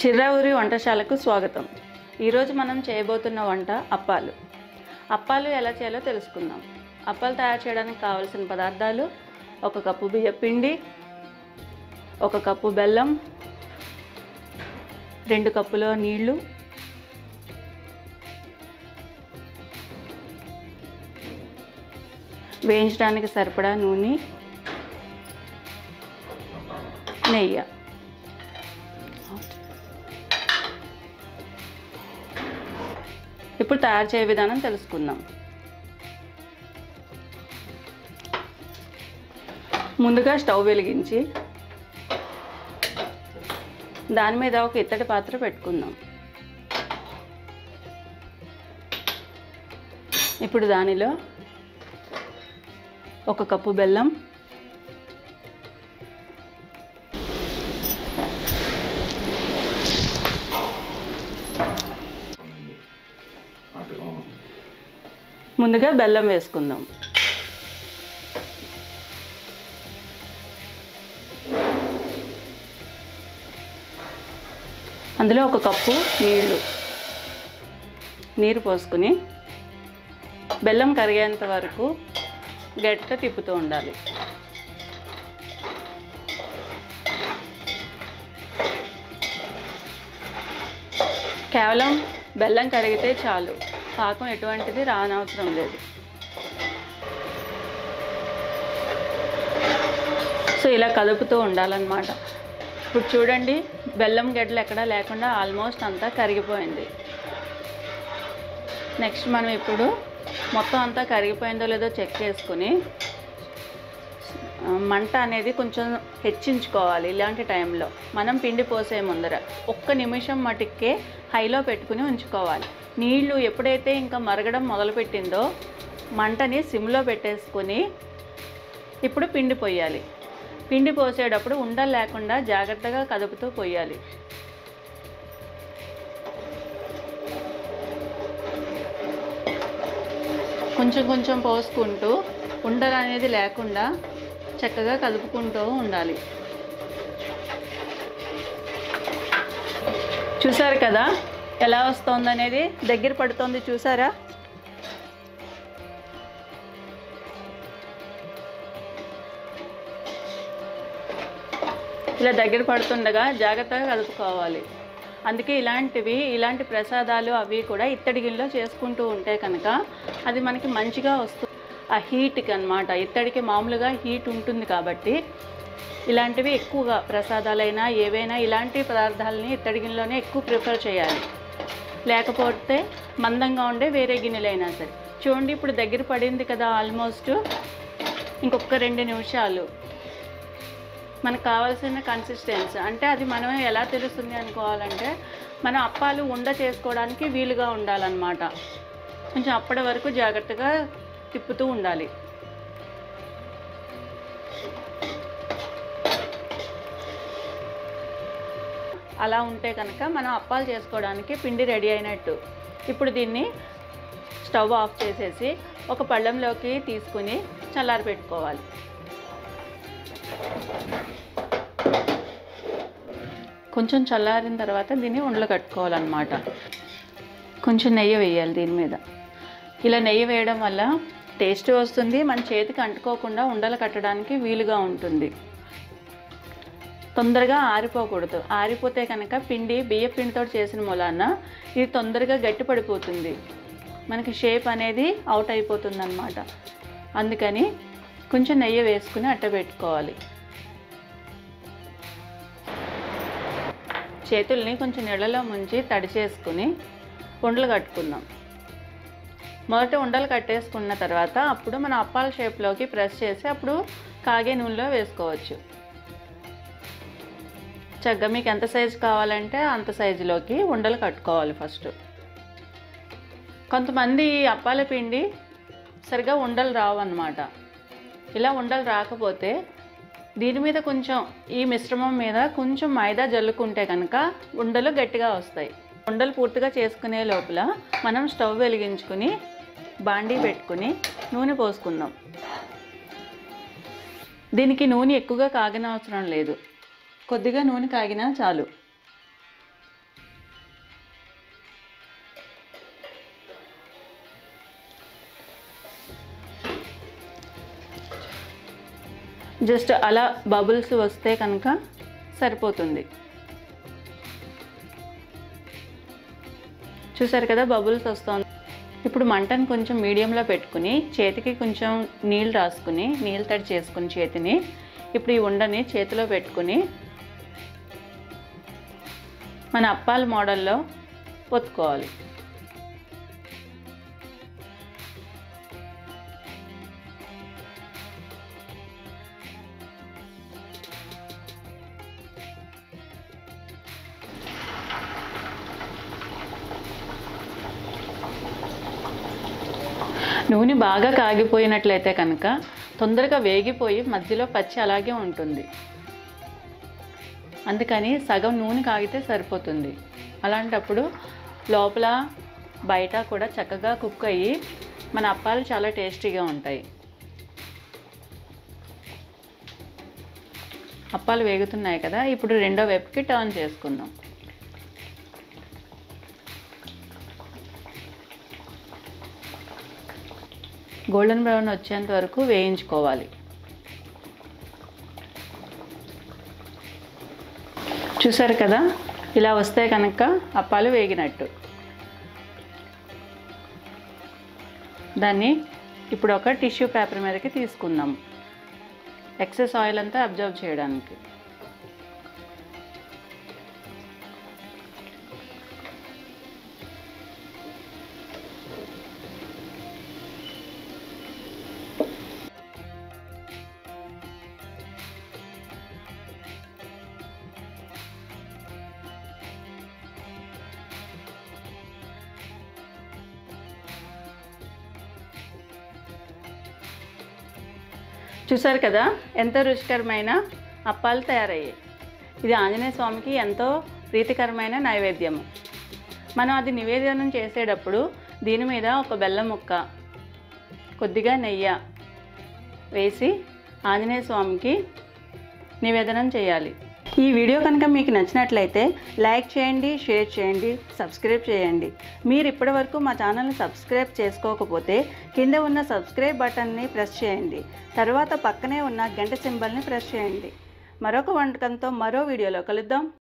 చిర్రావురి వంటశాలకు స్వాగతం ఈరోజు మనం చేయబోతున్న వంట అప్పాలు అప్పాలు ఎలా చేయాలో తెలుసుకుందాం అప్పాలు తయారు చేయడానికి కావలసిన పదార్థాలు ఒక కప్పు బియ్య పిండి ఒక కప్పు బెల్లం రెండు కప్పుల నీళ్లు వేయించడానికి సరిపడా నూనె నెయ్యి ఇప్పుడు తయారు చేయ విధానం తెలుసుకుందాం ముందుగా స్టవ్ వెలిగించి దాని మీద ఒక ఇత్తడి పాత్ర పెట్టుకుందాం ఇప్పుడు దానిలో ఒక కప్పు బెల్లం ముందుగా బెల్లం వేసుకుందాం అందులో ఒక కప్పు నీళ్లు నీరు పోసుకుని బెల్లం కరిగేంత వరకు గట్టిగా తిప్పుతూ ఉండాలి కేవలం బెల్లం కరిగితే చాలు పాకం ఎటువంటిది రానవసరం లేదు సో ఇలా కదుపుతూ ఉండాలన్నమాట ఇప్పుడు చూడండి బెల్లం గడ్డలు ఎక్కడా లేకుండా ఆల్మోస్ట్ అంతా కరిగిపోయింది నెక్స్ట్ మనం ఇప్పుడు మొత్తం అంతా కరిగిపోయిందో లేదో చెక్ చేసుకుని ఆ, మంట అనేది కొంచెం హెచ్చించుకోవాలి ఇలాంటి టైంలో మనం పిండి పోసే ముందర ఒక్క నిమిషం మటుకే హైలో పెట్టుకుని ఉంచుకోవాలి నీళ్లు ఎప్పుడైతే ఇంకా మరగడం మొదలుపెట్టిందో మంటని సిమ్లో పెట్టేసుకుని ఇప్పుడు పిండి పోయాలి పిండి పోసేటప్పుడు ఉండలు లేకుండా జాగ్రత్తగా కదుపుతూ పోయాలి కొంచెం కొంచెం పోసుకుంటూ ఉండలు అనేది లేకుండా చక్కగా కలుపుకుంటూ ఉండాలి చూసారు కదా ఎలా వస్తుంది అనేది దగ్గర పడుతుంది చూసారా ఇలా దగ్గర పడుతుండగా జాగ్రత్తగా కలుపుకోవాలి అందుకే ఇలాంటివి ఇలాంటి ప్రసాదాలు అవి కూడా ఇత్తడి గిన్నెలో చేసుకుంటూ ఉంటే కనుక అది మనకి మంచిగా వస్తుంది ఆ హీట్కి అన్నమాట ఇత్తడికి మామూలుగా హీట్ ఉంటుంది కాబట్టి ఇలాంటివి ఎక్కువగా ప్రసాదాలైనా ఏవైనా ఇలాంటి పదార్థాలని ఇత్తడి గిన్నెలోనే ఎక్కువ ప్రిఫర్ చేయాలి లేకపోతే మందంగా ఉండే వేరే గిన్నెలైనా సరే చూడండి ఇప్పుడు దగ్గర పడింది కదా ఆల్మోస్ట్ ఇంకొక రెండు నిమిషాలు మనకు కావాల్సిన కన్సిస్టెన్సీ అంటే అది మనం ఎలా తెలుస్తుంది అనుకోవాలంటే మనం అప్పాలు ఉండ చేసుకోవడానికి వీలుగా ఉండాలన్నమాట కొంచెం అప్పటి వరకు జాగ్రత్తగా తిప్పుతూ ఉండాలి అలా ఉంటే కనుక మనం అప్పాలు చేసుకోవడానికి పిండి రెడీ అయినట్టు ఇప్పుడు దీన్ని స్టవ్ ఆఫ్ చేసేసి ఒక పళ్ళెంలోకి తీసుకుని చల్లారి పెట్టుకోవాలి కొంచెం చల్లారిన తర్వాత దీన్ని ఉండలు కట్టుకోవాలన్నమాట కొంచెం నెయ్యి వేయాలి దీని మీద ఇలా నెయ్యి వేయడం వల్ల టేస్ట్ వస్తుంది మన చేతికి అంటుకోకుండా ఉండలు కట్టడానికి వీలుగా ఉంటుంది తొందరగా ఆరిపోకూడదు ఆరిపోతే కనుక పిండి బియ్య పిండితో చేసిన మూలాన ఇది తొందరగా గట్టి పడిపోతుంది మనకి షేప్ అనేది అవుట్ అయిపోతుంది అనమాట అందుకని కొంచెం నెయ్యి వేసుకుని అట్ట పెట్టుకోవాలి చేతుల్ని కొంచెం నీళ్ళలో ముంచి తడి చేసుకుని ఉండలు కట్టుకుందాం మొదట ఉండలు కట్టేసుకున్న తర్వాత అప్పుడు మన అప్పాల షేప్లోకి ప్రెస్ చేసి అప్పుడు కాగే నూనెలో వేసుకోవచ్చు చక్కగా మీకు ఎంత సైజు కావాలంటే అంత సైజులోకి ఉండలు కట్టుకోవాలి ఫస్ట్ కొంతమంది అప్పాల పిండి సరిగా ఉండలు రావు అన్నమాట ఇలా ఉండలు రాకపోతే దీని మీద కొంచెం ఈ మిశ్రమం మీద కొంచెం మైదా జల్లుకుంటే కనుక ఉండలు గట్టిగా వస్తాయి ఉండలు పూర్తిగా చేసుకునే లోపల మనం స్టవ్ వెలిగించుకుని బాండీ పెట్టుకుని నూనె పోసుకుందాం దీనికి నూనె ఎక్కువగా కాగిన అవసరం లేదు కొద్దిగా నూనె కాగినా చాలు జస్ట్ అలా బబుల్స్ వస్తే కనుక సరిపోతుంది చూసారు కదా బబుల్స్ వస్తుంది ఇప్పుడు మంటను కొంచెం మీడియంలో పెట్టుకుని చేతికి కొంచెం నీళ్ళు రాసుకుని నీళ్ళు తడి చేసుకుని చేతిని ఇప్పుడు ఈ ఉండని చేతిలో పెట్టుకుని మన అప్పాల మోడల్లో పొత్తుకోవాలి నూనె బాగా కాగిపోయినట్లయితే కనుక తొందరగా వేగిపోయి మధ్యలో పచ్చి అలాగే ఉంటుంది అందుకని సగం నూనె కాగితే సరిపోతుంది అలాంటప్పుడు లోపల బయట కూడా చక్కగా కుక్ అయ్యి మన అప్పాలు చాలా టేస్టీగా ఉంటాయి అప్పాలు వేగుతున్నాయి కదా ఇప్పుడు రెండో వైపుకి టర్న్ చేసుకుందాం గోల్డెన్ బ్రౌన్ వచ్చేంత వరకు వేయించుకోవాలి చూసారు కదా ఇలా వస్తే కనుక అప్పాలు వేగినట్టు దాన్ని ఇప్పుడు ఒక టిష్యూ పేపర్ మీదకి తీసుకుందాం ఎక్సెస్ ఆయిల్ అంతా అబ్జర్వ్ చేయడానికి చూసారు కదా ఎంతో రుచికరమైన అప్పాలు తయారయ్యాయి ఇది ఆంజనేయ స్వామికి ఎంతో ప్రీతికరమైన నైవేద్యము మనం అది నివేదనం చేసేటప్పుడు దీని మీద ఒక బెల్లం ముక్క కొద్దిగా నెయ్యి వేసి ఆంజనేయ స్వామికి నివేదనం చేయాలి ఈ వీడియో కనుక మీకు నచ్చినట్లయితే లైక్ చేయండి షేర్ చేయండి సబ్స్క్రైబ్ చేయండి మీరు ఇప్పటివరకు మా ఛానల్ని సబ్స్క్రైబ్ చేసుకోకపోతే కింద ఉన్న సబ్స్క్రైబ్ బటన్ని ప్రెస్ చేయండి తర్వాత పక్కనే ఉన్న గంట సింబల్ని ప్రెస్ చేయండి మరొక వంటకంతో మరో వీడియోలో కలుద్దాం